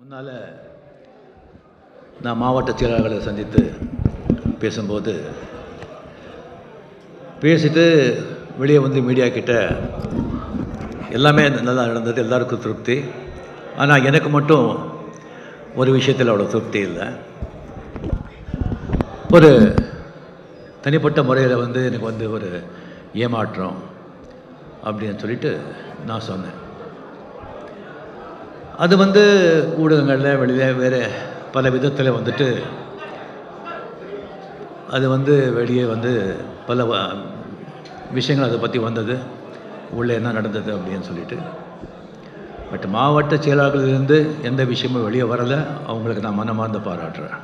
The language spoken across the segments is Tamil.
முன்னால் நான் மாவட்ட செயலாளர்களை சந்தித்து பேசும்போது பேசிட்டு வெளியே வந்து மீடியா கிட்ட எல்லாமே நல்லா நடந்தது எல்லாருக்கும் திருப்தி ஆனால் எனக்கு மட்டும் ஒரு விஷயத்தில் அவ்வளோ திருப்தி இல்லை ஒரு தனிப்பட்ட முறையில் வந்து எனக்கு வந்து ஒரு ஏமாற்றம் அப்படின்னு சொல்லிட்டு நான் சொன்னேன் அது வந்து ஊடகங்களில் வெளியில் வேறு பல விதத்தில் வந்துட்டு அது வந்து வெளியே வந்து பல வ- விஷயங்கள் அதை பற்றி வந்தது உள்ளே என்ன நடந்தது அப்படின்னு சொல்லிட்டு பட் மாவட்ட செயலாளர்களிலிருந்து எந்த விஷயமும் வெளியே வரலை அவங்களுக்கு நான் மனமார்ந்த பாராட்டுறேன்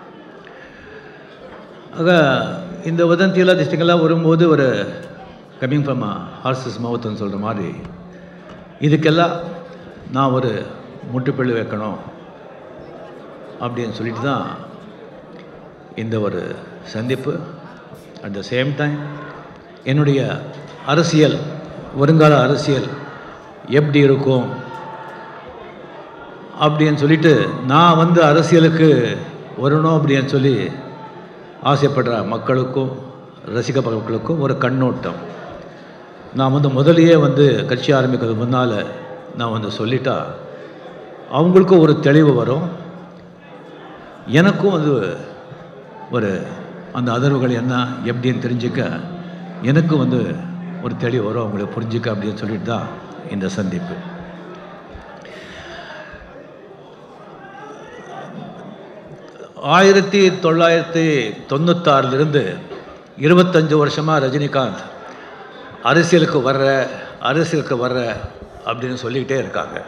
ஆக இந்த வதந்தியெல்லாம் திஷ்டங்கள்லாம் வரும்போது ஒரு கம்மிங் ஃப்ரம் ஹார்சஸ் மவுத்துன்னு சொல்கிற மாதிரி இதுக்கெல்லாம் நான் ஒரு முற்றுப்புள்ளி வைக்கணும் அப்படின்னு சொல்லிட்டு தான் இந்த ஒரு சந்திப்பு அட் த சேம் டைம் என்னுடைய அரசியல் வருங்கால அரசியல் எப்படி இருக்கும் அப்படின்னு சொல்லிட்டு நான் வந்து அரசியலுக்கு வரணும் அப்படின்னு சொல்லி ஆசைப்படுற மக்களுக்கும் ரசிக மக்களுக்கும் ஒரு கண்ணோட்டம் நான் வந்து முதலியே வந்து கட்சி ஆரம்பிக்கிறது முன்னால் நான் வந்து சொல்லிட்டா அவங்களுக்கும் ஒரு தெளிவு வரும் எனக்கும் அது ஒரு அந்த அதிர்வுகள் என்ன எப்படின்னு தெரிஞ்சுக்க எனக்கும் வந்து ஒரு தெளிவு வரும் அவங்களுக்கு புரிஞ்சுக்க அப்படின்னு சொல்லிட்டு தான் இந்த சந்திப்பு ஆயிரத்தி தொள்ளாயிரத்தி தொண்ணூத்தாறிலிருந்து இருபத்தஞ்சு வருஷமாக ரஜினிகாந்த் அரசியலுக்கு வர்ற அரசியலுக்கு வர்ற அப்படின்னு சொல்லிக்கிட்டே இருக்காங்க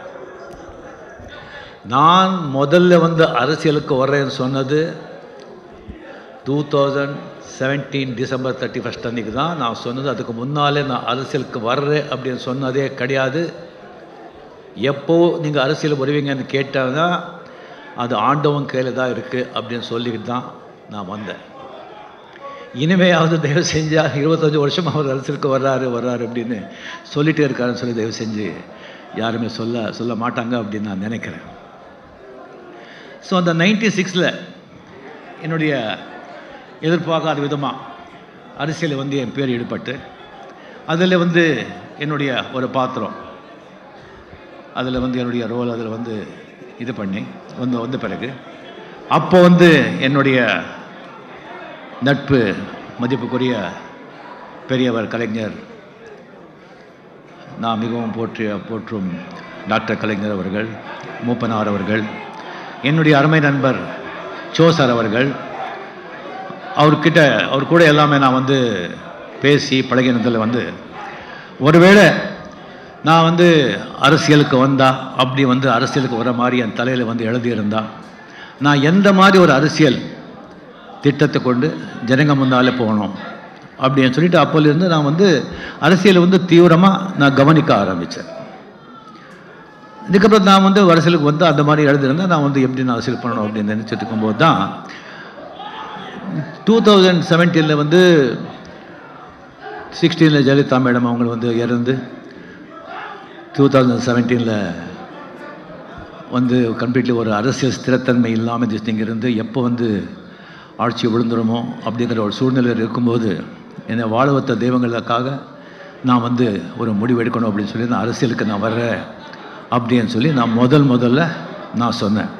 நான் முதல்ல வந்து அரசியலுக்கு வர்றேன்னு சொன்னது two thousand seventeen December thirty first அன்றைக்கி தான் நான் சொன்னது அதுக்கு முன்னாலே நான் அரசியலுக்கு வர்றேன் அப்படின்னு சொன்னதே கிடையாது எப்போ நீங்கள் அரசியல் வருவீங்கன்னு கேட்டாங்கன்னா அது ஆண்டவன் கையில் தான் இருக்குது அப்படின்னு சொல்லிக்கிட்டு தான் நான் வந்தேன் இனிமையாவது தயவு செஞ்சால் இருபத்தஞ்சி வருஷம் அவர் அரசியலுக்கு வர்றாரு வர்றாரு அப்படின்னு சொல்லிட்டே இருக்காருன்னு சொல்லி தயவு செஞ்சு யாருமே சொல்ல சொல்ல மாட்டாங்க அப்படின்னு நான் நினைக்கிறேன் ஸோ அந்த நைன்டி சிக்ஸில் என்னுடைய எதிர்பார்க்காத விதமாக அரசியலில் வந்து என் பேர் ஈடுபட்டு அதில் வந்து என்னுடைய ஒரு பாத்திரம் அதில் வந்து என்னுடைய ரோல் அதில் வந்து இது பண்ணி வந்து வந்த பிறகு அப்போ வந்து என்னுடைய நட்பு மதிப்புக்குரிய பெரியவர் கலைஞர் நான் மிகவும் போற்றிய போற்றும் டாக்டர் கலைஞர் அவர்கள் மூப்பனார் அவர்கள் என்னுடைய அருமை நண்பர் சோ சார் அவர்கள் அவர்கிட்ட அவர் கூட எல்லாமே நான் வந்து பேசி பழகினதில் வந்து ஒருவேளை நான் வந்து அரசியலுக்கு வந்தா அப்படி வந்து அரசியலுக்கு வர மாதிரி என் தலையில் வந்து எழுதியிருந்தா நான் எந்த மாதிரி ஒரு அரசியல் திட்டத்தை கொண்டு ஜனங்க முன்னாலே போகணும் அப்படின்னு சொல்லிட்டு அப்போலேருந்து நான் வந்து அரசியலை வந்து தீவிரமாக நான் கவனிக்க ஆரம்பித்தேன் இதுக்கப்புறம் நான் வந்து அரசியலுக்கு வந்து அந்த மாதிரி எழுதியிருந்தேன் நான் வந்து எப்படி நான் அரசியல் பண்ணணும் அப்படின்னு நினச்சிட்டு இருக்கும்போது தான் டூ தௌசண்ட் செவன்டீனில் வந்து சிக்ஸ்டீனில் ஜெயலலிதா மேடம் அவங்க வந்து இறந்து டூ தௌசண்ட் செவன்டீனில் வந்து கம்ப்ளீட்லி ஒரு அரசியல் ஸ்திரத்தன்மை இல்லாமல் this thing இருந்து எப்போ வந்து ஆட்சி விழுந்துருமோ அப்படிங்கிற ஒரு சூழ்நிலையில் இருக்கும்போது என்னை வாழ வைத்த தெய்வங்களுக்காக நான் வந்து ஒரு முடிவு எடுக்கணும் அப்படின்னு சொல்லி நான் அரசியலுக்கு நான் வர்றேன் அப்படின்னு சொல்லி நான் முதல் முதல்ல நான் சொன்னேன்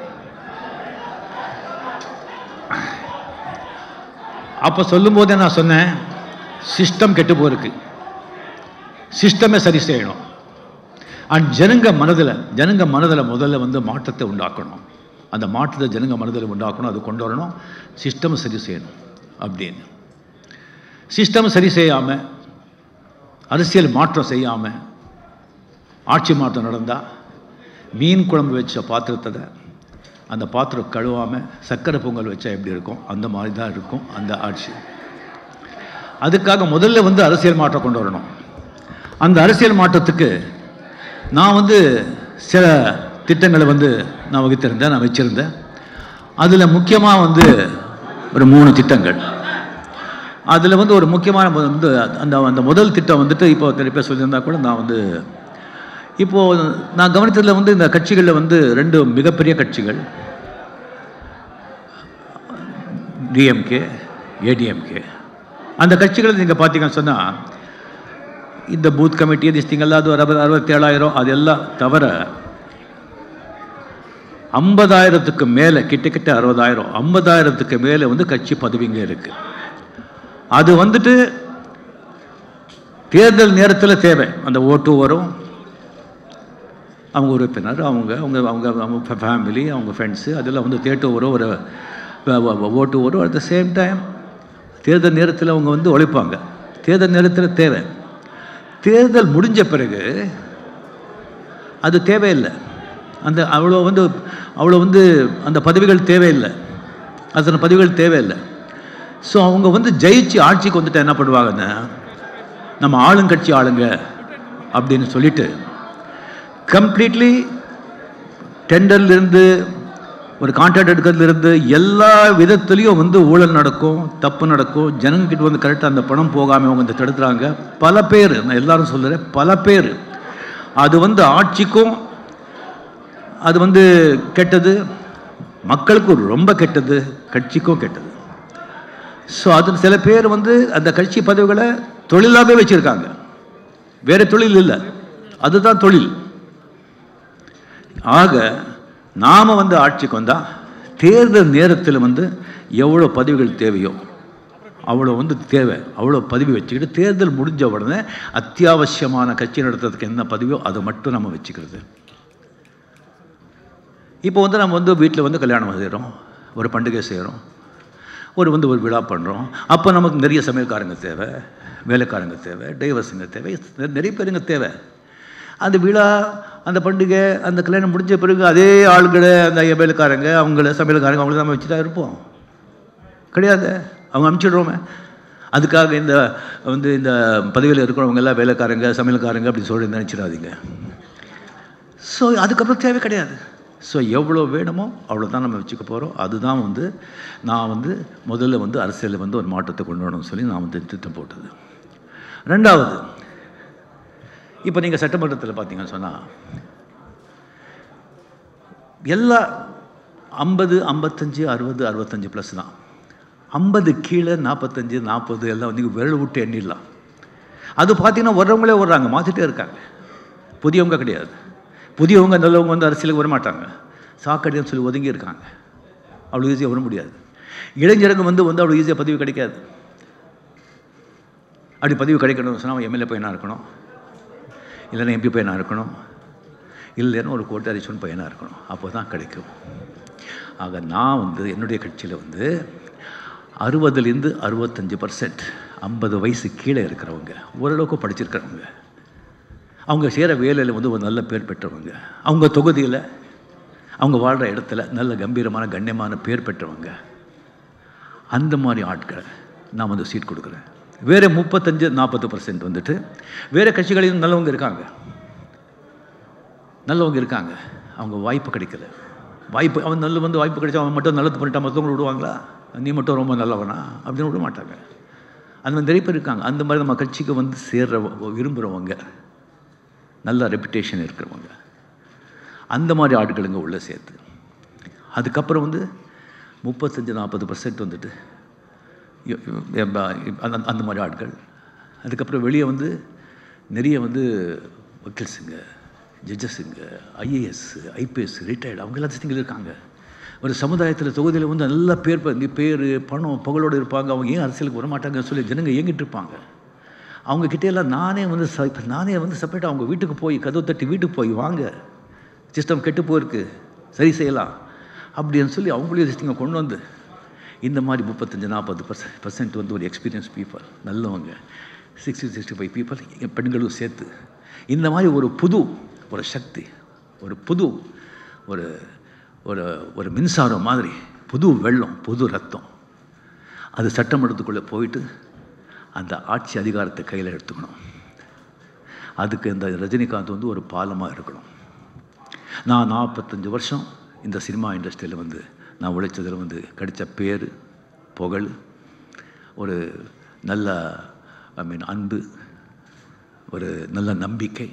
அப்போ சொல்லும்போதே நான் சொன்னேன் சிஸ்டம் கெட்டு போயிருக்கு சிஸ்டமே சரி செய்யணும் அண்ட் ஜனங்க மனதில் ஜனங்க மனதில் முதல்ல வந்து மாற்றத்தை உண்டாக்கணும் அந்த மாற்றத்தை ஜனங்க மனதில் உண்டாக்கணும் அது கொண்டு வரணும் சிஸ்டம் சரி செய்யணும் அப்படின்னு சிஸ்டம் சரி செய்யாமல் அரசியல் மாற்றம் செய்யாமல் ஆட்சி மாற்றம் நடந்தால் மீன் குழம்பு வச்ச பாத்திரத்தை அந்த பாத்திரம் கழுவாமல் சர்க்கரை பொங்கல் வச்சா எப்படி இருக்கும் அந்த மாதிரி தான் இருக்கும் அந்த ஆட்சி அதுக்காக முதல்ல வந்து அரசியல் மாற்றம் கொண்டு வரணும் அந்த அரசியல் மாற்றத்துக்கு நான் வந்து சில திட்டங்களை வந்து நான் வகுத்திருந்தேன் நான் வச்சுருந்தேன் அதில் முக்கியமாக வந்து ஒரு மூணு திட்டங்கள் அதில் வந்து ஒரு முக்கியமான வந்து அந்த அந்த முதல் திட்டம் வந்துட்டு இப்போ நிறைய பேர் சொல்லியிருந்தா கூட நான் வந்து இப்போது நான் கவனித்ததில் வந்து இந்த கட்சிகளில் வந்து ரெண்டு மிகப்பெரிய கட்சிகள் டிஎம்கே ஏடிஎம்கே அந்த கட்சிகளை நீங்கள் பார்த்தீங்கன்னு சொன்னால் இந்த பூத் கமிட்டி திஸ்டிங்கெல்லாம் அது ஒரு அறுபது அறுபத்தேழாயிரம் அதெல்லாம் தவிர ஐம்பதாயிரத்துக்கு மேலே கிட்டத்தட்ட அறுபதாயிரம் ஐம்பதாயிரத்துக்கு மேலே வந்து கட்சி பதவிங்க இருக்குது அது வந்துட்டு தேர்தல் நேரத்தில் தேவை அந்த ஓட்டு வரும் அவங்க உறுப்பினர் அவங்க அவங்க அவங்க அவங்க ஃபேமிலி அவங்க ஃப்ரெண்ட்ஸு அதெல்லாம் வந்து தேட்டு வரும் ஒரு வ- வ- ஓட்டு வரும் அட் த சேம் டைம் தேர்தல் நேரத்தில் அவங்க வந்து உழைப்பாங்க தேர்தல் நேரத்தில் தேவை தேர்தல் முடிஞ்ச பிறகு அது தேவையில்லை அந்த அவ்வளோ வந்து அவ்வளோ வந்து அந்த பதவிகள் தேவையில்லை அத்தனை பதவிகள் தேவையில்லை ஸோ அவங்க வந்து ஜெயிச்சு ஆட்சிக்கு வந்துட்டு என்ன பண்ணுவாங்கன்னா நம்ம ஆளுங்கட்சி ஆளுங்க அப்படின்னு சொல்லிட்டு கம்ப்ளீட்லி டெண்டர்லேருந்து ஒரு கான்ட்ராக்ட் எடுக்கிறதுலேருந்து எல்லா விதத்துலேயும் வந்து ஊழல் நடக்கும் தப்பு நடக்கும் ஜனங்கிட்ட வந்து கரெக்டாக அந்த பணம் போகாமல் அவங்க வந்து தடுத்துறாங்க பல பேர் நான் எல்லாரும் சொல்லுறேன் பல பேர் அது வந்து ஆட்சிக்கும் அது வந்து கெட்டது மக்களுக்கும் ரொம்ப கெட்டது கட்சிக்கும் கெட்டது ஸோ அது சில பேர் வந்து அந்த கட்சி பதவிகளை தொழிலாகவே வச்சுருக்காங்க வேறு தொழில் இல்லை அதுதான் தொழில் ஆக நாம் வந்து ஆட்சிக்கு வந்தால் தேர்தல் நேரத்தில் வந்து எவ்வளோ பதவிகள் தேவையோ அவ்வளோ வந்து தேவை அவ்வளோ பதவி வச்சுக்கிட்டு தேர்தல் முடிஞ்ச உடனே அத்தியாவசியமான கட்சி நடத்துறதுக்கு என்ன பதவியோ அதை மட்டும் நம்ம வச்சுக்கிறது இப்போ வந்து நம்ம வந்து வீட்டில் வந்து கல்யாணம் செய்கிறோம் ஒரு பண்டிகை செய்கிறோம் ஒரு வந்து ஒரு விழா பண்ணுறோம் அப்போ நமக்கு நிறைய சமையல்காரங்க தேவை வேலைக்காரங்க தேவை டைவர்ஸுங்க தேவை நிறைய பேருங்க தேவை அந்த விழா அந்த பண்டிகை அந்த கல்யாணம் முடிஞ்ச பிறகு அதே ஆளுங்களை அந்த வேலைக்காரங்க அவங்கள சமையல்காரங்க அவங்கள நம்ம வச்சுட்டா இருப்போம் கிடையாது அவங்க அனுப்பிச்சிடுறோமே அதுக்காக இந்த வந்து இந்த பதவியில் இருக்கிறவங்க எல்லாம் வேலைக்காரங்க சமையல்காரங்க அப்படி சொல்லி நினச்சிடாதீங்க ஸோ அதுக்கப்புறம் தேவை கிடையாது ஸோ எவ்வளோ வேணுமோ அவ்வளோ தான் நம்ம வச்சுக்க போகிறோம் அதுதான் வந்து நான் வந்து முதல்ல வந்து அரசியலில் வந்து ஒரு மாற்றத்தை கொண்டு வரணும்னு சொல்லி நான் வந்து திட்டம் போட்டது ரெண்டாவது இப்போ நீங்கள் சட்டமன்றத்தில் பார்த்தீங்கன்னு சொன்னால் எல்லா ஐம்பது ஐம்பத்தஞ்சு அறுபது அறுபத்தஞ்சு ப்ளஸ் தான் ஐம்பது கீழே நாற்பத்தஞ்சு நாற்பது எல்லாம் வந்து விரல் விட்டு எண்ணிடலாம் அது பார்த்தீங்கன்னா வர்றவங்களே வர்றாங்க மாற்றிட்டே இருக்காங்க புதியவங்க கிடையாது புதியவங்க நல்லவங்க வந்து அரசியலுக்கு வரமாட்டாங்க சாக்கடின்னு சொல்லி ஒதுங்கி இருக்காங்க அவ்வளோ ஈஸியாக வர முடியாது இளைஞருங்க வந்து வந்து அவ்வளோ ஈஸியாக பதவி கிடைக்காது அப்படி பதவி கிடைக்கணும்னு சொன்னால் அவன் எம்எல்ஏ பையனாக இருக்கணும் இல்லைன்னா எம்பி பையனாக இருக்கணும் இல்லைன்னா ஒரு கோட்டாரிச்சன் பையனாக இருக்கணும் அப்போ தான் கிடைக்கும் ஆக நான் வந்து என்னுடைய கட்சியில் வந்து அறுபதுலேருந்து அறுபத்தஞ்சு பர்சன்ட் ஐம்பது வயசு கீழே இருக்கிறவங்க ஓரளவுக்கு படிச்சிருக்கிறவங்க அவங்க செய்கிற வேலையில் வந்து ஒரு நல்ல பேர் பெற்றவங்க அவங்க தொகுதியில் அவங்க வாழ்கிற இடத்துல நல்ல கம்பீரமான கண்ணியமான பேர் பெற்றவங்க அந்த மாதிரி ஆட்களை நான் வந்து சீட் கொடுக்குறேன் வேறு முப்பத்தஞ்சு நாற்பது பர்சன்ட் வந்துட்டு வேறு கட்சிகளிலும் நல்லவங்க இருக்காங்க நல்லவங்க இருக்காங்க அவங்க வாய்ப்பு கிடைக்கல வாய்ப்பு அவன் நல்ல வந்து வாய்ப்பு கிடைச்சா அவன் மட்டும் நல்லது பண்ணிட்டா மற்றவங்க விடுவாங்களா நீ மட்டும் ரொம்ப நல்லவனா அப்படின்னு விட மாட்டாங்க அந்த மாதிரி நிறைய பேர் இருக்காங்க அந்த மாதிரி நம்ம கட்சிக்கு வந்து சேர்ற விரும்புகிறவங்க நல்ல ரெப்புடேஷன் இருக்கிறவங்க அந்த மாதிரி ஆட்களுங்க உள்ளே சேர்த்து அதுக்கப்புறம் வந்து முப்பத்தஞ்சு நாற்பது பர்சன்ட் வந்துட்டு இ- இ- அந்த அந்த மாதிரி ஆட்கள் அதுக்கப்புறம் வெளியே வந்து நிறைய வந்து வக்கீல்ஸுங்க ஜட்ஜஸுங்க ஐஏஎஸ் ஐபிஎஸ் ரிட்டையர்டு அவங்க எல்லாத்தையும் இருக்காங்க ஒரு சமுதாயத்தில் தொகுதியில் வந்து நல்ல பேர் ப- பேர் பணம் புகழோடு இருப்பாங்க அவங்க ஏன் அரசியலுக்கு வர மாட்டாங்கன்னு சொல்லி ஜனங்க ஏங்கிட்டு இருப்பாங்க அவங்க கிட்ட எல்லாம் நானே வந்து ச இப்ப நானே வந்து செப்பரேட்டாக அவங்க வீட்டுக்கு போய் கதவு தட்டி வீட்டுக்கு போய் வாங்க சிஸ்டம் கெட்டு போயிருக்கு சரி செய்யலாம் அப்படின்னு சொல்லி அவங்களையும் சிஸ்டிங்க கொண்டு வந்து இந்த மாதிரி முப்பத்தஞ்சு நாற்பது பர்சன்ட் பர்சன்ட் வந்து ஒரு எக்ஸ்பீரியன்ஸ் பீப்புள் நல்லவங்க சிக்ஸ்டி சிக்ஸ்டி ஃபைவ் பீப்புள் பெண்களும் சேர்த்து இந்த மாதிரி ஒரு புது ஒரு சக்தி ஒரு புது ஒரு ஒரு ஒரு மின்சாரம் மாதிரி புது வெள்ளம் புது ரத்தம் அது சட்டமன்றத்துக்குள்ளே போயிட்டு அந்த ஆட்சி அதிகாரத்தை கையில் எடுத்துக்கணும் அதுக்கு இந்த ரஜினிகாந்த் வந்து ஒரு பாலமாக இருக்கணும் நான் நாற்பத்தஞ்சு வருஷம் இந்த சினிமா இண்டஸ்ட்ரியில் வந்து நான் உழைச்சதில் வந்து கிடைச்ச பேர் புகழ் ஒரு நல்ல ஐ மீன் அன்பு ஒரு நல்ல நம்பிக்கை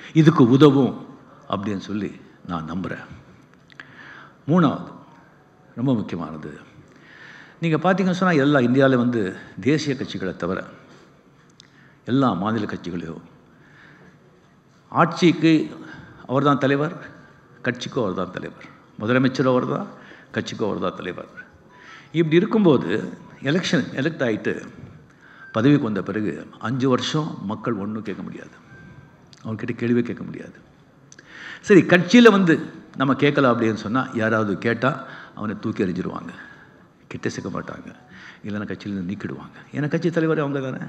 இதுக்கு உதவும் அப்படின்னு சொல்லி நான் நம்புகிறேன் மூணாவது ரொம்ப முக்கியமானது நீங்கள் பார்த்தீங்கன்னு சொன்னால் எல்லா இந்தியாவில் வந்து தேசிய கட்சிகளை தவிர எல்லா மாநில கட்சிகளையும் ஆட்சிக்கு அவர் தான் தலைவர் கட்சிக்கும் அவர் தான் தலைவர் முதலமைச்சரும் அவர் தான் கட்சிக்கும் அவர் தான் தலைவர் இப்படி இருக்கும்போது எலெக்ஷன் எலெக்ட் ஆகிட்டு பதவிக்கு வந்த பிறகு அஞ்சு வருஷம் மக்கள் ஒன்றும் கேட்க முடியாது அவங்கக்கிட்ட கேள்வியே கேட்க முடியாது சரி கட்சியில் வந்து நம்ம கேட்கல அப்படின்னு சொன்னால் யாராவது கேட்டால் அவனை தூக்கி எறிஞ்சிருவாங்க கிட்ட சேர்க்க மாட்டாங்க இல்லைன்னா கட்சியிலேருந்து நீக்கிடுவாங்க ஏன்னா கட்சி தலைவர் அவங்க தானே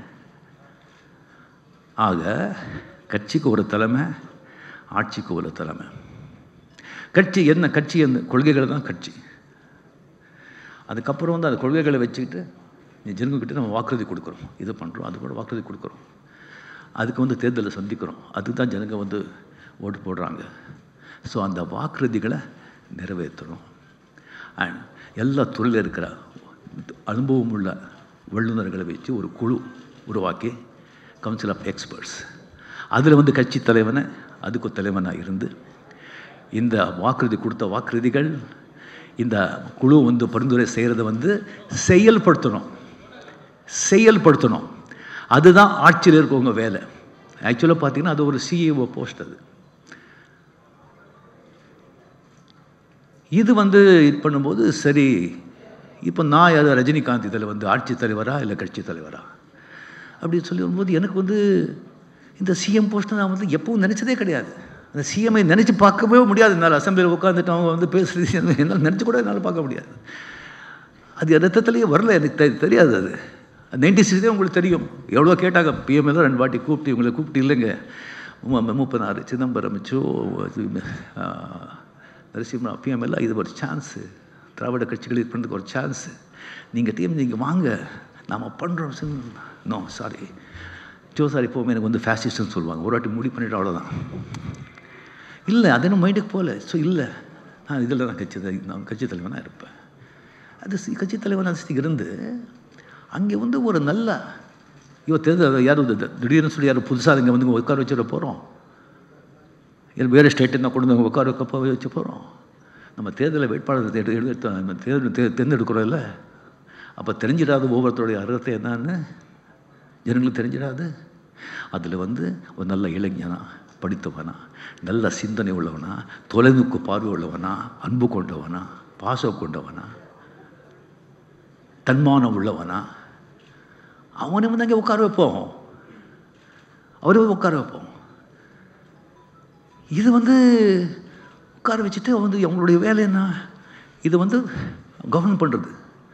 ஆக கட்சிக்கு ஒரு தலைமை ஆட்சிக்கு ஒரு தலைமை கட்சி என்ன கட்சி அந்த கொள்கைகள் தான் கட்சி அதுக்கப்புறம் வந்து அந்த கொள்கைகளை வச்சுக்கிட்டு நீ ஜனங்கக்கிட்ட நம்ம வாக்குறுதி கொடுக்குறோம் இது பண்ணுறோம் அது கூட வாக்குறுதி கொடுக்குறோம் அதுக்கு வந்து தேர்தலை சந்திக்கிறோம் அதுக்கு தான் ஜனங்க வந்து ஓட்டு போடுறாங்க ஸோ அந்த வாக்குறுதிகளை நிறைவேற்றணும் அண்ட் எல்லா துறையில் இருக்கிற அனுபவம் உள்ள வல்லுநர்களை வச்சு ஒரு குழு உருவாக்கி கவுன்சில் ஆஃப் எக்ஸ்பர்ட்ஸ் அதில் வந்து கட்சி தலைவனை அதுக்கு தலைவனாக இருந்து இந்த வாக்குறுதி கொடுத்த வாக்குறுதிகள் இந்த குழு வந்து பரிந்துரை செய்கிறத வந்து செயல்படுத்தணும் செயல்படுத்தணும் அதுதான் ஆட்சியில் இருக்கவங்க வேலை ஆக்சுவலாக பார்த்தீங்கன்னா அது ஒரு சிஇஓ போஸ்ட் அது இது வந்து இது பண்ணும்போது சரி இப்போ நான் யார் ரஜினிகாந்த் இதில் வந்து ஆட்சி தலைவரா இல்லை கட்சி தலைவரா அப்படின்னு சொல்லி வரும்போது எனக்கு வந்து இந்த சிஎம் போஸ்ட்டை நான் வந்து எப்பவும் நினச்சதே கிடையாது அந்த சிஎம்ஐ நினச்சி பார்க்கவே முடியாது என்னால் அசம்பிளியில் உட்காந்துட்டு அவங்க வந்து பேசுகிறது என்னால் நினச்சி கூட என்னால் பார்க்க முடியாது அது ரத்தத்துலேயே வரல எனக்கு தெ தெரியாது அது நைன்டி சிக்ஸ்லேயே உங்களுக்கு தெரியும் எவ்வளோ கேட்டாங்க பிஎம்எல் ரெண்டு வாட்டி கூப்பிட்டு இவங்களை கூப்பிட்டு இல்லைங்க முப்பதாறு சிதம்பரம் சோ நரசிம்ம பிஎம்எல் இது ஒரு சான்ஸு திராவிட கட்சிகள் இது பண்ணுறதுக்கு ஒரு சான்ஸு நீங்கள் டீம் நீங்கள் வாங்க நாம் பண்ணுறோம் நோ சாரி ஜோ சார் எப்போவுமே எனக்கு வந்து ஃபேசிஸ்ட்னு சொல்லுவாங்க ஒரு வாட்டி முடிவு பண்ணிவிட்டு அவ்வளோதான் இல்லை அது என்ன மைண்டுக்கு போகல ஸோ இல்லை நான் இதில் தான் கட்சி நான் கட்சி தலைவனாக இருப்பேன் அது சி கட்சி தலைவனாக இருந்து அங்கே வந்து ஒரு நல்ல இவ தேர்தல் யாரும் திடீர்னு சொல்லி யாரும் புதுசாக இங்கே வந்து உட்கார வச்சுட போகிறோம் இல்லை வேறு ஸ்டேட்டு கொண்டு வந்து உட்கார வைக்கப்போ வச்சு போகிறோம் நம்ம தேர்தலில் வேட்பாளர் தேடு எடுத்து நம்ம தேர்தல் தே தேர்ந்தெடுக்கிறோம் இல்லை அப்போ தெரிஞ்சிடாது ஒவ்வொருத்தருடைய அர்த்தத்தை என்னன்னு ஜனங்களுக்கு தெரிஞ்சிடாது அதில் வந்து ஒரு நல்ல இளைஞனா படித்தவனா நல்ல சிந்தனை உள்ளவனா தொலைநோக்கு பார்வை உள்ளவனா அன்பு கொண்டவனா பாசம் கொண்டவனா தன்மானம் உள்ளவனா அவனை வந்து அங்கே உட்கார வைப்போம் அவரை உட்கார வைப்போம் இது வந்து உட்கார வச்சுட்டு வந்து அவங்களுடைய வேலை என்ன இது வந்து கவர்ன் பண்ணுறது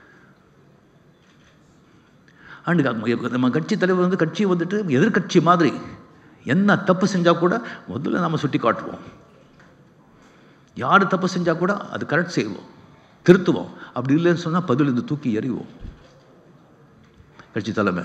அண்டு நம்ம கட்சி தலைவர் வந்து கட்சி வந்துட்டு எதிர்கட்சி மாதிரி என்ன தப்பு செஞ்சால் கூட முதல்ல நம்ம சுட்டி காட்டுவோம் யார் தப்பு செஞ்சால் கூட அது கரெக்ட் செய்வோம் திருத்துவோம் அப்படி இல்லைன்னு சொன்னால் பதில் இந்த தூக்கி எறிவோம் கட்சி தலைமை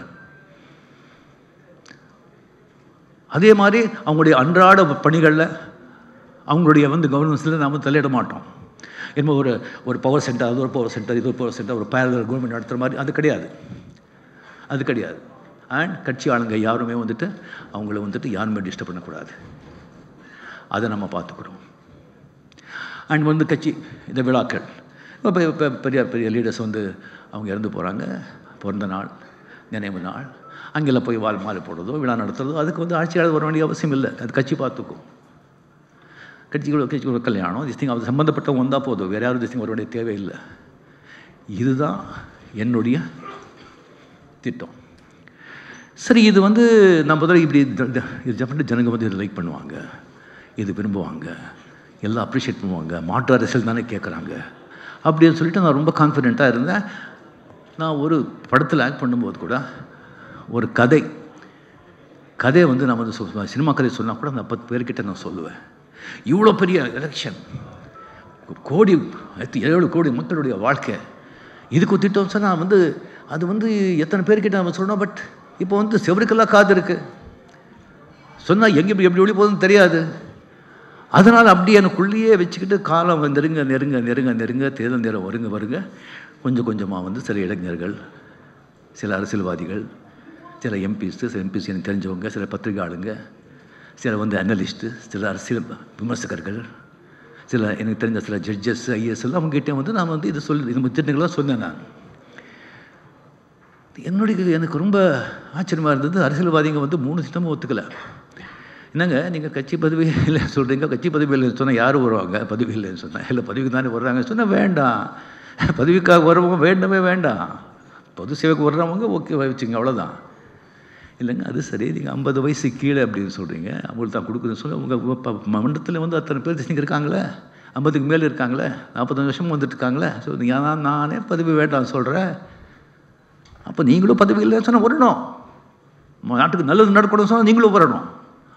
அதே மாதிரி அவங்களுடைய அன்றாட பணிகளில் அவங்களுடைய வந்து கவர்னன்ஸில் நாம் தலையிட மாட்டோம் என்ன ஒரு ஒரு பவர் சென்டர் அது ஒரு பவர் சென்டர் இது ஒரு பவர் சென்டர் ஒரு பேரல் கவர்மெண்ட் நடத்துகிற மாதிரி அது கிடையாது அது கிடையாது அண்ட் கட்சி ஆளுங்க யாருமே வந்துட்டு அவங்கள வந்துட்டு யாருமே டிஸ்டர்ப் பண்ணக்கூடாது அதை நம்ம பார்த்துக்கிறோம் அண்ட் வந்து கட்சி இந்த விழாக்கள் இப்போ இப்போ பெரிய பெரிய லீடர்ஸ் வந்து அவங்க இறந்து போகிறாங்க பிறந்த நாள் நினைவு நாள் அங்கெல்லாம் போய் வாழ் மாலை போடுறதோ விழா நடத்துறதோ அதுக்கு வந்து ஆட்சியாளர் வர வேண்டிய அவசியம் இல்லை அது கட்சி பார்த்துக்கும் கட்சிகளோட கட்சிகளோட கல்யாணம் திஸ்திங் அது சம்மந்தப்பட்டவங்க வந்தால் போதும் வேறு யாரும் திஸ்திங் வர வேண்டிய தேவையில்லை இதுதான் என்னுடைய திட்டம் சரி இது வந்து நம்ம முதல்ல இப்படி இது டெஃபினட் ஜனங்க வந்து இதை லைக் பண்ணுவாங்க இது விரும்புவாங்க எல்லாம் அப்ரிஷியேட் பண்ணுவாங்க மாற்று அரசியல் தானே கேட்குறாங்க அப்படின்னு சொல்லிட்டு நான் ரொம்ப கான்ஃபிடெண்ட்டாக இருந்தேன் நான் ஒரு படத்தில் ஆக்ட் பண்ணும்போது கூட ஒரு கதை கதையை வந்து நான் வந்து சொ- சினிமா கதை சொன்னால் கூட நான் பத்து பேர்கிட்ட நான் சொல்லுவேன் இவ்வளோ பெரிய எலெக்ஷன் கோடி எத்து- ஏழு கோடி மக்களுடைய வாழ்க்கை இதுக்கு திட்டம் சொன்னால் வந்து அது வந்து எத்தனை பேர்கிட்ட நம்ம சொன்னோம் பட் இப்போ வந்து செவருக்கெல்லாம் காது இருக்குது சொன்னால் எங்கே எப்படி எப்படி ஒளி போகுதுன்னு தெரியாது அதனால் அப்படியே எனக்குள்ளேயே வச்சுக்கிட்டு காலம் வந்து நெருங்க நெருங்க நெருங்க நெருங்க தேர்தல் நேரம் வருங்க வருங்க கொஞ்சம் கொஞ்சமாக வந்து சில இளைஞர்கள் சில அரசியல்வாதிகள் சில எம்பிஸ் சில எம்பிஸ் எனக்கு தெரிஞ்சவங்க சில பத்திரிகை ஆளுங்க சில வந்து அனலிஸ்ட்டு சில அரசியல் விமர்சகர்கள் சில எனக்கு தெரிஞ்ச சில ஜட்ஜஸ் ஐஎஸ் எல்லாம் அவங்ககிட்ட வந்து நான் வந்து இது சொல்லி இது முத்திட்டுங்களாம் சொன்னேன் நான் என்னுடைய எனக்கு ரொம்ப ஆச்சரியமாக இருந்தது அரசியல்வாதிங்க வந்து மூணு சித்தமும் ஒத்துக்கலை என்னங்க நீங்கள் கட்சி பதவி இல்லை சொல்கிறீங்க கட்சி பதவி இல்லைன்னு சொன்னால் யார் வருவாங்க பதவி இல்லைன்னு சொன்னேன் இல்லை பதவிக்கு தானே வர்றாங்க சொன்னால் வேண்டாம் பதவிக்காக வர்றவங்க வேண்டவே வேண்டாம் பொது சேவைக்கு வர்றவங்க ஓகே வச்சுங்க அவ்வளோதான் இல்லைங்க அது சரி நீங்கள் ஐம்பது வயசு கீழே அப்படின்னு சொல்கிறீங்க அவங்களுக்கு தான் கொடுக்குதுன்னு சொல்லி உங்கள் மண்டலத்தில் வந்து அத்தனை பேர் நீங்கள் இருக்காங்களே ஐம்பதுக்கு மேலே இருக்காங்களே நாற்பத்தஞ்சு வருஷமும் வந்துட்டு இருக்காங்களே ஸோ நான் நானே பதவி வேண்டாம்னு சொல்கிறேன் அப்போ நீங்களும் பதவி இல்லைன்னு சொன்னால் வரணும் நாட்டுக்கு நல்லது நடக்கணும்னு சொன்னால் நீங்களும் வரணும்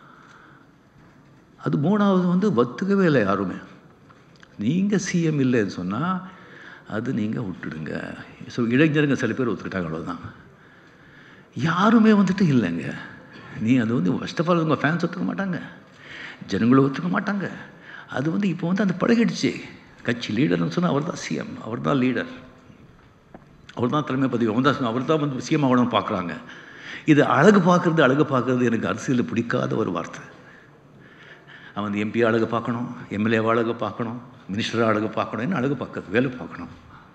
அது மூணாவது வந்து ஒத்துக்கவே இல்லை யாருமே நீங்கள் சிஎம் இல்லைன்னு சொன்னால் அது நீங்கள் விட்டுடுங்க ஸோ இளைஞருங்க சில பேர் ஒத்துக்கிட்டாங்க அவ்வளோதான் யாருமே வந்துட்டு இல்லைங்க நீ அது வந்து ஃபஸ்ட் ஆஃப் ஆல் உங்கள் ஃபேன்ஸ் ஒத்துக்க மாட்டாங்க ஜனங்களும் ஒத்துக்க மாட்டாங்க அது வந்து இப்போ வந்து அந்த பழகிடுச்சு கட்சி லீடர்னு சொன்னால் அவர் தான் சிஎம் அவர் தான் லீடர் அவர் தான் தலைமை பதவி அவர் தான் அவர் தான் வந்து சிஎம் ஆகணும்னு பார்க்குறாங்க இது அழகு பார்க்குறது அழகு பார்க்குறது எனக்கு அரசியலில் பிடிக்காத ஒரு வார்த்தை அவன் எம்பி அழகு பார்க்கணும் எம்எல்ஏ அழகு பார்க்கணும் மினிஸ்டர் அழகு பார்க்கணும் என்ன அழகு பார்க்கறது வேலை பார்க்கணும்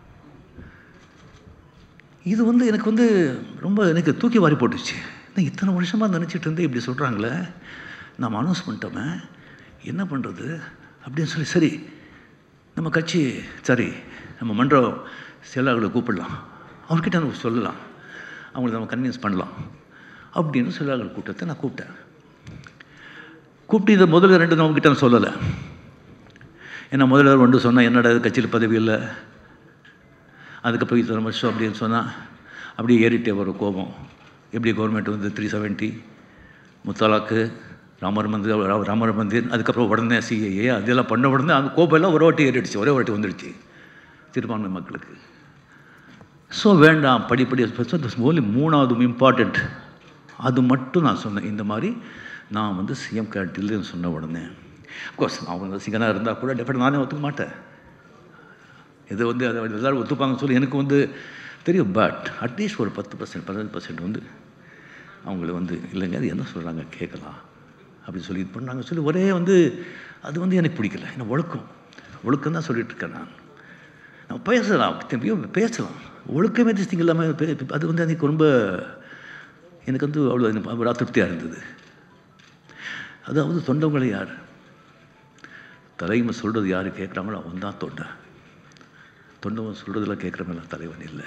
இது வந்து எனக்கு வந்து ரொம்ப எனக்கு தூக்கி வாரி போட்டுச்சு நான் இத்தனை வருஷமாக நினச்சிட்டு இருந்தேன் இப்படி சொல்கிறாங்களே நாம் அனௌன்ஸ் பண்ணிட்டோமே என்ன பண்ணுறது அப்படின்னு சொல்லி சரி நம்ம கட்சி சரி நம்ம மன்றம் செயலாளர்களை கூப்பிடலாம் அவர்கிட்ட நம்ம சொல்லலாம் அவங்கள நம்ம கன்வின்ஸ் பண்ணலாம் அப்படின்னு செயலாளர்கள் கூட்டத்தை நான் கூப்பிட்டேன் கூப்பிட்டு இதை முதல்ல ரெண்டு நான் அவங்ககிட்ட நான் சொல்லலை ஏன்னா முதல்ல ஒன்று சொன்னால் என்னடா இது கட்சியில் பதவி இல்லை அதுக்கப்புறம் இத்தனை வருஷம் அப்படின்னு சொன்னால் அப்படியே ஏறிட்டே வரும் கோபம் எப்படி கவர்மெண்ட் வந்து த்ரீ செவன்ட்டி முத்தலாக்கு ராமர் மந்திர் ரா- ராமர் மந்திர் அதுக்கப்புறம் உடனே சிஏஏ அதெல்லாம் பண்ண உடனே அந்த கோபம் எல்லாம் ஒரு வாட்டி ஏறிடுச்சு ஒரே வாட்டி வந்துடுச்சு சிறுபான்மை மக்களுக்கு ஸோ வேண்டாம் படிப்படி ஓன்லி மூணாவது இம்பார்ட்டண்ட் அது மட்டும் நான் சொன்னேன் இந்த மாதிரி நான் வந்து சிஎம் கேட்டில்னு சொன்ன உடனே அஃப்கோர்ஸ் நான் அவங்க சிங்கனாக இருந்தால் கூட டெஃபினட் நானே ஒத்துக்க மாட்டேன் இது வந்து அதை எல்லோரும் ஒத்துப்பாங்கன்னு சொல்லி எனக்கு வந்து தெரியும் பட் அட்லீஸ்ட் ஒரு பத்து பர்சன்ட் பதினஞ்சு பர்சன்ட் வந்து அவங்கள வந்து இல்லைங்க அது என்ன சொல்கிறாங்க கேட்கலாம் அப்படின்னு சொல்லி இது பண்ணாங்க சொல்லி ஒரே வந்து அது வந்து எனக்கு பிடிக்கல என்ன ஒழுக்கம் ஒழுக்கம் தான் சொல்லிட்டு இருக்கேன் நான் நம்ம பேசலாம் திரும்பியும் பேசலாம் ஒழுக்கமே திஸ்திங் இல்லாமல் பே- அது வந்து எனக்கு ரொம்ப எனக்கு வந்து அவ்வளோ எனக்கு ஒரு அதிருப்தியாக இருந்தது அதாவது தொண்டவங்களை யார் தலைமை சொல்கிறது யார் கேட்குறாங்களோ அவன் தான் தொண்டை தொண்டவன் சொல்கிறதெல்லாம் கேட்குறவங்களாம் தலைவன் இல்லை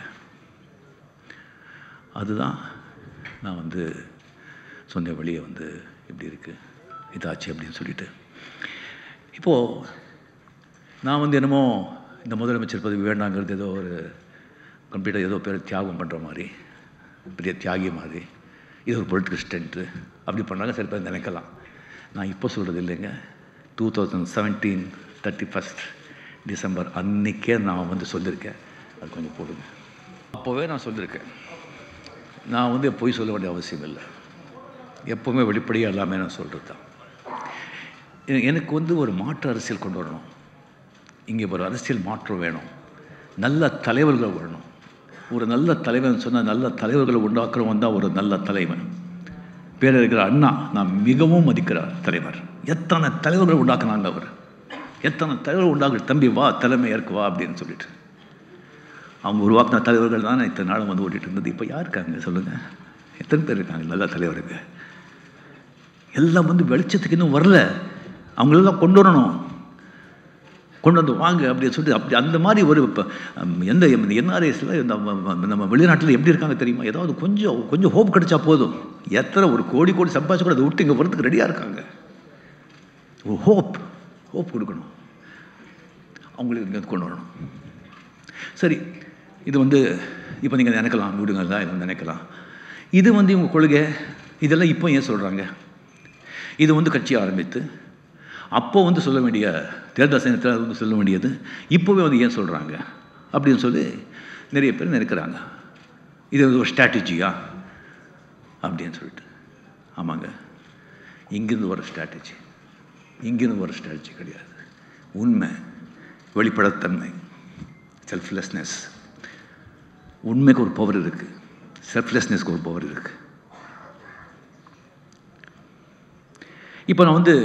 அதுதான் நான் வந்து சொன்ன வழியை வந்து இப்படி இருக்குது இதாச்சு அப்படின்னு சொல்லிட்டு இப்போது நான் வந்து என்னமோ இந்த முதலமைச்சர் பதவி வேண்டாங்கிறது ஏதோ ஒரு கம்ப்ளீட்டாக ஏதோ பேர் தியாகம் பண்ணுற மாதிரி பெரிய தியாகி மாதிரி இது ஒரு பொலிட்டிக்கல் ஸ்டென்ட்டு அப்படி பண்ணாங்க சில பேர் நினைக்கலாம் நான் இப்போ சொல்கிறது இல்லைங்க two thousand seventeen thirty first December அன்னைக்கே நான் வந்து சொல்லியிருக்கேன் அது கொஞ்சம் போடுங்க அப்போவே நான் சொல்லியிருக்கேன் நான் வந்து பொய் சொல்ல வேண்டிய அவசியம் இல்லை எப்போவுமே வெளிப்படையாக எல்லாமே நான் சொல்கிறது தான் எ- எனக்கு வந்து ஒரு மாற்று அரசியல் கொண்டு வரணும் இங்கே ஒரு அரசியல் மாற்றம் வேணும் நல்ல தலைவர்கள் வரணும் ஒரு நல்ல தலைவன் சொன்னால் நல்ல தலைவர்களை உண்டாக்குறவன் தான் ஒரு நல்ல தலைவன் பேரறிஞர் அண்ணா நான் மிகவும் மதிக்கிற தலைவர் எத்தனை தலைவர்கள் உண்டாக்குனாங்க அவர் எத்தனை தலைவர்கள் உண்டாக்கு தம்பி வா தலைமை ஏற்க வா அப்படின்னு சொல்லிட்டு அவங்க உருவாக்கின தலைவர்கள் தான் இத்தனை நாளும் வந்து ஓட்டிட்டு இருந்தது இப்போ யார் இருக்காங்க சொல்லுங்கள் எத்தனை பேர் இருக்காங்க நல்ல தலைவருங்க எல்லாம் வந்து வெளிச்சத்துக்கு இன்னும் வரல அவங்களெல்லாம் கொண்டு வரணும் கொண்டு வந்து வாங்க அப்படின்னு சொல்லிட்டு அப்படி அந்த மாதிரி ஒரு இப்போ எந்த என்ஆர்எஸில் நம்ம நம்ம வெளிநாட்டில் எப்படி இருக்காங்க தெரியுமா ஏதாவது கொஞ்சம் கொஞ்சம் ஹோப் கிடைச்சா போதும் எத்தனை ஒரு கோடி கோடி சம்பாதிச்சு கூட அதை விட்டு இங்கே வரதுக்கு ரெடியாக இருக்காங்க ஒரு ஹோப் ஹோப் கொடுக்கணும் அவங்களுக்கு இங்கே கொண்டு வரணும் சரி இது வந்து இப்போ நீங்கள் நினைக்கலாம் விடுங்கள்லாம் இது நினைக்கலாம் இது வந்து இவங்க கொள்கை இதெல்லாம் இப்போ ஏன் சொல்கிறாங்க இது வந்து கட்சி ஆரம்பித்து அப்போ வந்து சொல்ல வேண்டிய தேர்தல் சமயத்தில் வந்து சொல்ல வேண்டியது இப்போவே வந்து ஏன் சொல்கிறாங்க அப்படின்னு சொல்லி நிறைய பேர் நினைக்கிறாங்க இது வந்து ஒரு ஸ்ட்ராட்டஜியா அப்படின்னு சொல்லிட்டு ஆமாங்க இங்கேருந்து வர ஸ்ட்ராட்டஜி இங்கேருந்து வர ஸ்ட்ராட்டஜி கிடையாது உண்மை வெளிப்படைத்தன்மை செல்ஃப்லெஸ்னஸ் உண்மைக்கு ஒரு பவர் இருக்குது செல்ஃப்லெஸ்னஸ்க்கு ஒரு பவர் இருக்குது இப்போ நான் வந்து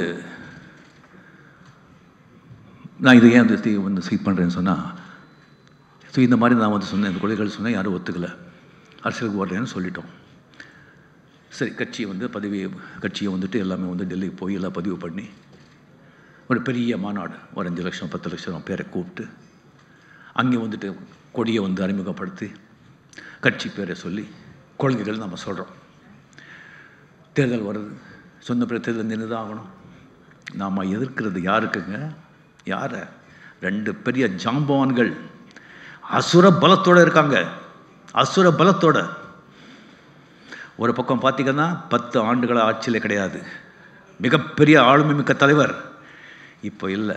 நான் இதை ஏன் வந்து வந்து சீட் பண்ணுறேன்னு சொன்னால் ஸோ இந்த மாதிரி நான் வந்து சொன்னேன் இந்த கொள்கைகள் சொன்னேன் யாரும் ஒத்துக்கலை அரசியலுக்கு வரலன்னு சொல்லிட்டோம் சரி கட்சியை வந்து பதவி கட்சியை வந்துட்டு எல்லாமே வந்து டெல்லிக்கு போய் எல்லாம் பதிவு பண்ணி ஒரு பெரிய மாநாடு ஒரு அஞ்சு லட்சம் பத்து லட்சம் பேரை கூப்பிட்டு அங்கே வந்துட்டு கொடியை வந்து அறிமுகப்படுத்தி கட்சி பேரை சொல்லி கொள்கைகள் நம்ம சொல்கிறோம் தேர்தல் வருது சொன்ன பிறகு தேர்தல் நின்று தான் ஆகணும் நாம் எதிர்க்கிறது யாருக்குங்க யாரை ரெண்டு பெரிய ஜாம்பவான்கள் அசுர பலத்தோட இருக்காங்க அசுர பலத்தோட ஒரு பக்கம் பார்த்தீங்கன்னா பத்து ஆண்டுகள ஆட்சியில் கிடையாது மிகப்பெரிய ஆளுமை மிக்க தலைவர் இப்போ இல்லை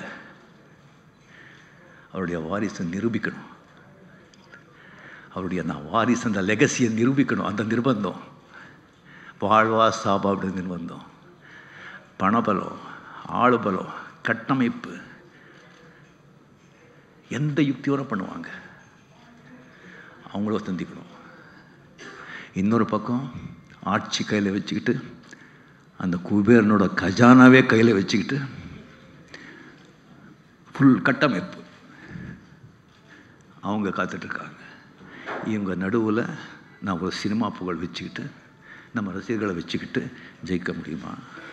அவருடைய வாரிசை நிரூபிக்கணும் அவருடைய நான் வாரிசு அந்த லெகசியை நிரூபிக்கணும் அந்த நிர்பந்தம் வாழ்வா சாபா அப்படி நிர்பந்தம் பணபலம் ஆளுபலம் கட்டமைப்பு எந்த யுக்தியோட பண்ணுவாங்க அவங்கள சந்திக்கணும் இன்னொரு பக்கம் ஆட்சி கையில் வச்சுக்கிட்டு அந்த குபேரனோட கஜானாவே கையில் வச்சுக்கிட்டு ஃபுல் கட்டமைப்பு அவங்க காத்துட்ருக்காங்க இவங்க நடுவில் நான் ஒரு சினிமா புகழ் வச்சுக்கிட்டு நம்ம ரசிகர்களை வச்சுக்கிட்டு ஜெயிக்க முடியுமா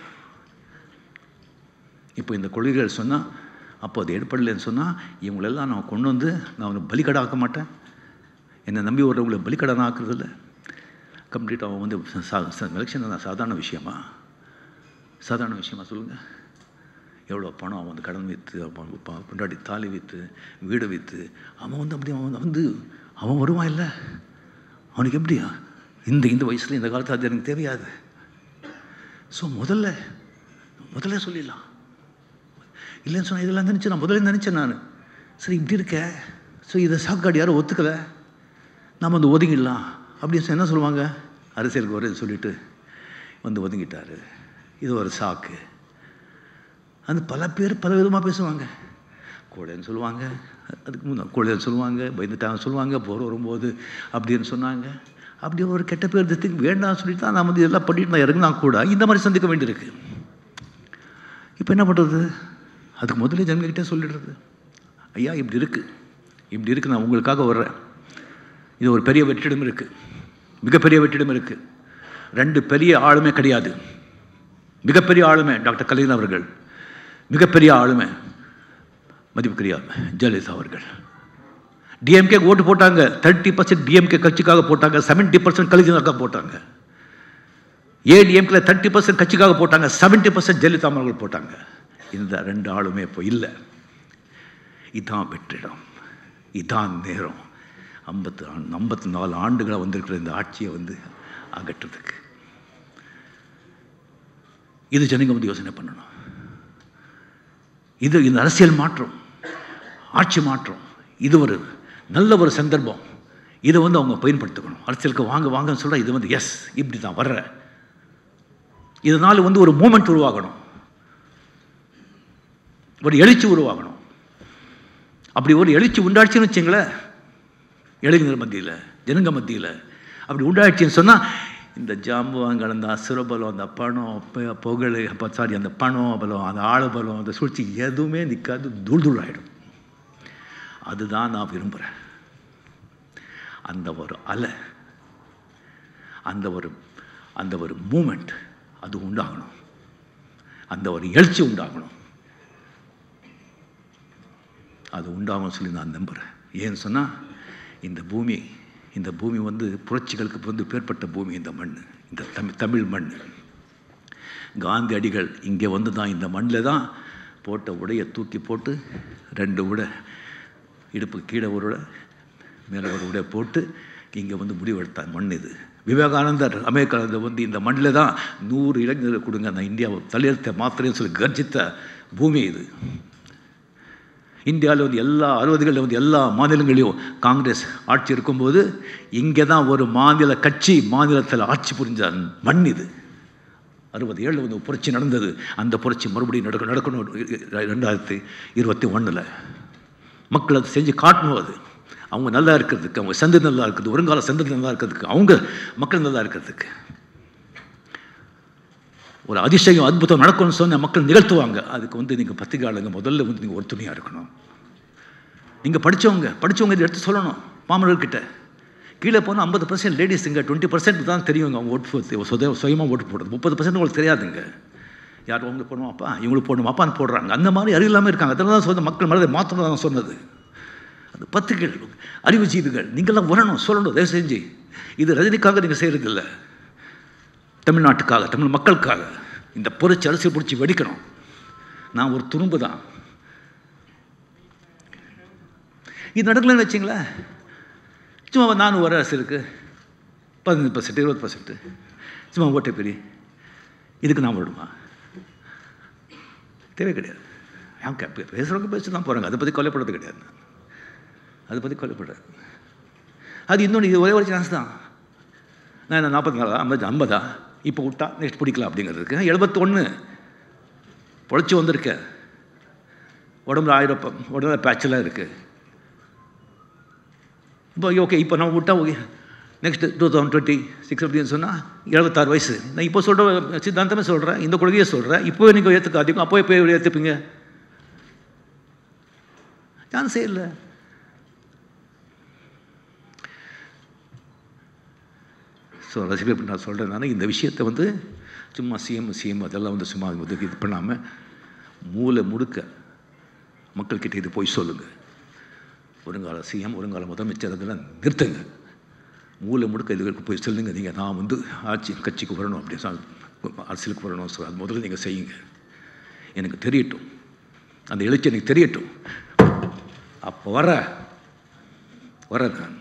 இப்போ இந்த கொள்கைகள் சொன்னால் அப்போ அது ஏற்படலைன்னு சொன்னால் இவங்களெல்லாம் நான் கொண்டு வந்து நான் வந்து பலிக்கடாக்க மாட்டேன் என்னை நம்பி வர்றவங்களை பலிக்கடன் ஆக்குறதில்ல கம்ப்ளீட் அவன் வந்து எலெக்ஷன் நான் சாதாரண விஷயமா சாதாரண விஷயமா சொல்லுங்கள் எவ்வளோ பணம் அவன் வந்து கடன் விற்று அவன் ப- பொண்டாட்டி தாலி விற்று வீடு விற்று அவன் வந்து அப்படி அவன் வந்து அவன் வருவான் இல்லை அவனுக்கு எப்படியா இந்த இந்த வயசில் இந்த காலத்தில் அது எனக்கு தெரியாது ஸோ முதல்ல முதல்ல சொல்லிடலாம் இல்லைன்னு சொன்னால் இதெல்லாம் நினச்சேன் நான் முதல்ல நினச்சேன் நான் சரி இப்படி இருக்க ஸோ இதை சாக்காடு யாரும் ஒத்துக்கலை நாம் வந்து ஒதுங்கிடலாம் அப்படின்னு சொன்னா என்ன சொல்லுவாங்க அரசியலுக்கு வரேன்னு சொல்லிட்டு வந்து ஒதுங்கிட்டாரு இது ஒரு சாக்கு அது பல பேர் பல விதமாக பேசுவாங்க கோழைன்னு சொல்லுவாங்க அதுக்கு முன்னே கோழைன்னு சொல்லுவாங்க பயந்துட்டாங்க சொல்லுவாங்க போர் வரும்போது அப்படின்னு சொன்னாங்க அப்படி ஒரு கெட்ட பேர் தத்துக்கு வேண்டாம்னு சொல்லிட்டு தான் நான் வந்து இதெல்லாம் பண்ணிட்டு நான் இறங்கினா கூட இந்த மாதிரி சந்திக்க வேண்டியிருக்கு இப்போ என்ன பண்ணுறது அதுக்கு முதல்ல ஜனங்ககிட்டே சொல்லிடுறது ஐயா இப்படி இருக்குது இப்படி இருக்குது நான் உங்களுக்காக வர்றேன் இது ஒரு பெரிய வெற்றிடம் இருக்குது மிகப்பெரிய வெற்றிடம் இருக்குது ரெண்டு பெரிய ஆளுமே கிடையாது மிகப்பெரிய ஆளுமை டாக்டர் கலைஞர் அவர்கள் மிகப்பெரிய ஆளுமை மதிப்புக்குரிய ஜெயலலிதா அவர்கள் டிஎம்கே ஓட்டு போட்டாங்க தேர்ட்டி பர்சன்ட் டிஎம்கே கட்சிக்காக போட்டாங்க செவன்ட்டி பர்சன்ட் கலைஞருக்காக போட்டாங்க ஏடிஎம்கேல தேர்ட்டி பர்சன்ட் கட்சிக்காக போட்டாங்க செவன்ட்டி பர்சன்ட் ஜெயலலிதா அவர்கள் போட்டாங்க இந்த ரெண்டு ஆளுமே இப்போ இல்லை இதான் வெற்றிடம் இதான் நேரம் ஐம்பத்து ஐம்பத்தி நாலு ஆண்டுகளை வந்திருக்கிற இந்த ஆட்சியை வந்து அகற்றுறதுக்கு இது ஜனங்க வந்து யோசனை பண்ணணும் இது இந்த அரசியல் மாற்றம் ஆட்சி மாற்றம் இது ஒரு நல்ல ஒரு சந்தர்ப்பம் இதை வந்து அவங்க பயன்படுத்திக்கணும் அரசியலுக்கு வாங்க வாங்கன்னு சொல்ற இது வந்து எஸ் இப்படி தான் வர்ற இதனால் வந்து ஒரு மூமெண்ட் உருவாகணும் ஒரு எழுச்சி உருவாகணும் அப்படி ஒரு எழுச்சி உண்டாச்சுன்னு வச்சுங்களேன் இளைஞர் மத்தியில் ஜனங்க மத்தியில் அப்படி உண்டாயிடுச்சுன்னு சொன்னால் இந்த ஜாம்புவாங்கள் அந்த அசுரபலம் அந்த பணம் ப- புகழ் அப்போ சாரி அந்த பணம் பலம் அந்த ஆளு பலம் அந்த சூழ்ச்சி எதுவுமே நிற்காது தூள் தூள் ஆகிடும் அதுதான் நான் விரும்புகிறேன் அந்த ஒரு அலை அந்த ஒரு அந்த ஒரு மூமெண்ட் அது உண்டாகணும் அந்த ஒரு எழுச்சி உண்டாகணும் அது உண்டாகும் சொல்லி நான் நம்புகிறேன் ஏன்னு சொன்னால் இந்த பூமி இந்த பூமி வந்து புரட்சிகளுக்கு வந்து பேர்பட்ட பூமி இந்த மண் இந்த தமிழ் தமிழ் மண் காந்தியடிகள் இங்கே வந்து தான் இந்த மண்ணில் தான் போட்ட உடையை தூக்கி போட்டு ரெண்டு உடை இடுப்பு கீழே ஒரு உடை மேலே ஒரு உடை போட்டு இங்கே வந்து முடிவெடுத்தார் மண் இது விவேகானந்தர் அமெரிக்கானந்தர் வந்து இந்த மண்ணில் தான் நூறு இளைஞர்கள் கொடுங்க நான் இந்தியாவை தலையெழுத்த மாத்திரைன்னு சொல்லி கர்ஜித்த பூமி இது இந்தியாவில் வந்து எல்லா அறுபதுகளில் வந்து எல்லா மாநிலங்களையும் காங்கிரஸ் ஆட்சி இருக்கும்போது இங்கே தான் ஒரு மாநில கட்சி மாநிலத்தில் ஆட்சி புரிஞ்ச மண் இது அறுபது ஏழில் வந்து ஒரு புரட்சி நடந்தது அந்த புரட்சி மறுபடியும் நடக்க நடக்கணும் ரெண்டாயிரத்தி இருபத்தி ஒன்றில் மக்கள் அதை செஞ்சு காட்டணும் அது அவங்க நல்லா இருக்கிறதுக்கு அவங்க சந்ததி நல்லா இருக்கிறது வருங்கால சந்ததி நல்லா இருக்கிறதுக்கு அவங்க மக்கள் நல்லா இருக்கிறதுக்கு ஒரு அதிசயம் அற்புதம் நடக்கும்னு சொன்ன மக்கள் நிகழ்த்துவாங்க அதுக்கு வந்து நீங்கள் பத்திரிகையாளங்க முதல்ல வந்து நீங்கள் ஒருத்துணையாக இருக்கணும் நீங்கள் படித்தவங்க படித்தவங்க இதை எடுத்து சொல்லணும் பாமரர்கிட்ட கீழே போனால் ஐம்பது பர்சன்ட் லேடிஸுங்க டுவெண்ட்டி பர்சன்ட் தான் தெரியுங்க அவங்க ஓட்டு போட்டு சுத சுயமாக ஓட்டு போடுறது முப்பது பர்சன்ட் உங்களுக்கு தெரியாதுங்க யார் உங்களுக்கு போடணுமாப்பா இவங்களுக்கு போடணுமாப்பான்னு போடுறாங்க அந்த மாதிரி அறிவு இல்லாமல் இருக்காங்க அதனால தான் சொன்ன மக்கள் மனதை மாற்றணும் தான் சொன்னது அது பத்திரிகைகள் அறிவுஜீவிகள் நீங்கள்லாம் வரணும் சொல்லணும் தயவு செஞ்சு இது ரஜினிக்காக நீங்கள் செய்கிறதில்ல தமிழ்நாட்டுக்காக தமிழ் மக்களுக்காக இந்த பொறிச்சு அரசியல் பிடிச்சி வெடிக்கணும் நான் ஒரு துரும்பு தான் இது நடக்கலன்னு வச்சிங்களேன் சும்மா நானும் ஒரு அரசியலுக்கு பதினஞ்சு பர்சன்ட் இருபது பர்சன்ட் சும்மா ஓட்டை பெரிய இதுக்கு நான் விடுமா தேவை கிடையாது ஏன் கே பேசுகிறவங்க பேசி தான் போகிறாங்க அதை பற்றி கொலைப்படுறது கிடையாது நான். அதை பற்றி கொலைப்படுறது அது இன்னொன்று இது ஒரே ஒரு சான்ஸ் தான் நான் என்ன நாற்பத்தி நாலா ஐம்பது ஐம்பதா இப்போ விட்டா நெக்ஸ்ட் பிடிக்கலாம் அப்படிங்கிறதுக்கு எழுபத்தொன்று பொழைச்சி வந்திருக்கேன் உடம்புல ஆயிரம் ப- உடம்புல பேச்செல்லாம் இருக்குது இப்போ ஓகே இப்போ நான் விட்டா okay next two thousand twenty six அப்படின்னு சொன்னால் எழுபத்தாறு வயசு நான் இப்போ சொல்கிற சித்தாந்தமே சொல்கிறேன் இந்த கொள்கையை சொல்கிறேன் இப்போ நீங்கள் ஏற்றுக்காதீங்க அப்போ இப்போ ஏற்றுப்பீங்க சான்ஸே இல்லை ஸோ ரசிகர் நான் சொல்கிறேன் நான் இந்த விஷயத்தை வந்து சும்மா சிஎம் சிஎம் அதெல்லாம் வந்து சும்மா வந்து இது பண்ணாமல் மூளை முடுக்க மக்கள்கிட்ட இது போய் சொல்லுங்கள் வருங்கால சிஎம் வருங்கால முதலமைச்சர் அதெல்லாம் நிறுத்துங்க மூளை முடுக்க இதுக்கு போய் சொல்லுங்க நீங்கள் நான் வந்து ஆட்சி கட்சிக்கு வரணும் அப்படின்னு சொல் அரசியலுக்கு வரணும் சார் அது முதல்ல நீங்கள் செய்யுங்க எனக்கு தெரியட்டும் அந்த எழுச்சி எனக்கு தெரியட்டும் அப்போ வர வர நான்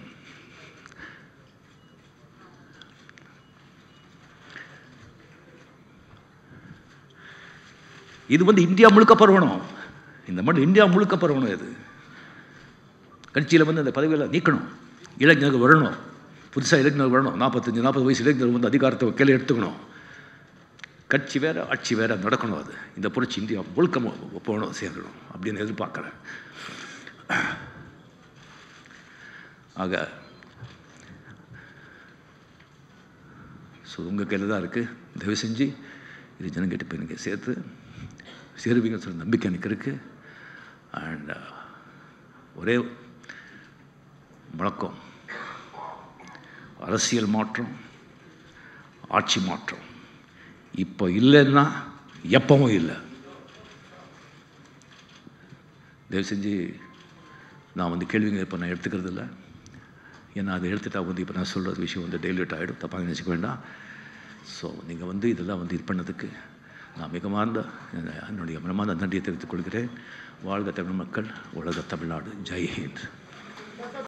இது வந்து இந்தியா முழுக்க பரவணும் இந்த மாதிரி இந்தியா முழுக்க பரவணும் இது கட்சியில் வந்து அந்த பதவியில் நீக்கணும் இளைஞர்கள் வரணும் புதுசாக இளைஞர்கள் வரணும் நாற்பத்தஞ்சு நாற்பது வயசு இளைஞர்கள் வந்து அதிகாரத்தை கையில் எடுத்துக்கணும் கட்சி வேற ஆட்சி வேற நடக்கணும் அது இந்த புரட்சி இந்தியா முழுக்க மு- போகணும் சேர்க்கணும் அப்படின்னு எதிர்பார்க்குறேன் ஆக ஸோ உங்கள் கையில் தான் இருக்குது தயவு செஞ்சு இது ஜனங்கிட்ட போய் நீங்கள் சேர்த்து சேருவீங்கன்னு சொல்ல நம்பிக்கை எனக்கு இருக்குது அண்ட் ஒரே முழக்கம் அரசியல் மாற்றம் ஆட்சி மாற்றம் இப்போ இல்லைன்னா எப்பவும் இல்லை தயவு செஞ்சு நான் வந்து கேள்விங்க இப்போ நான் எடுத்துக்கிறது இல்லை ஏன்னா அதை எடுத்துட்டா வந்து இப்போ நான் சொல்கிற விஷயம் வந்து டெய்லியூட் ஆகிடும் தப்பாக நினச்சிக்க வேண்டாம் ஸோ நீங்கள் வந்து இதெல்லாம் வந்து இது பண்ணதுக்கு நான் மிகமார்ந்த என்னுடைய மனமார்ந்த நன்றியை தெரிவித்துக் கொள்கிறேன் வாழ்க தமிழ் மக்கள் உலக தமிழ்நாடு ஜெய் ஹிந்த்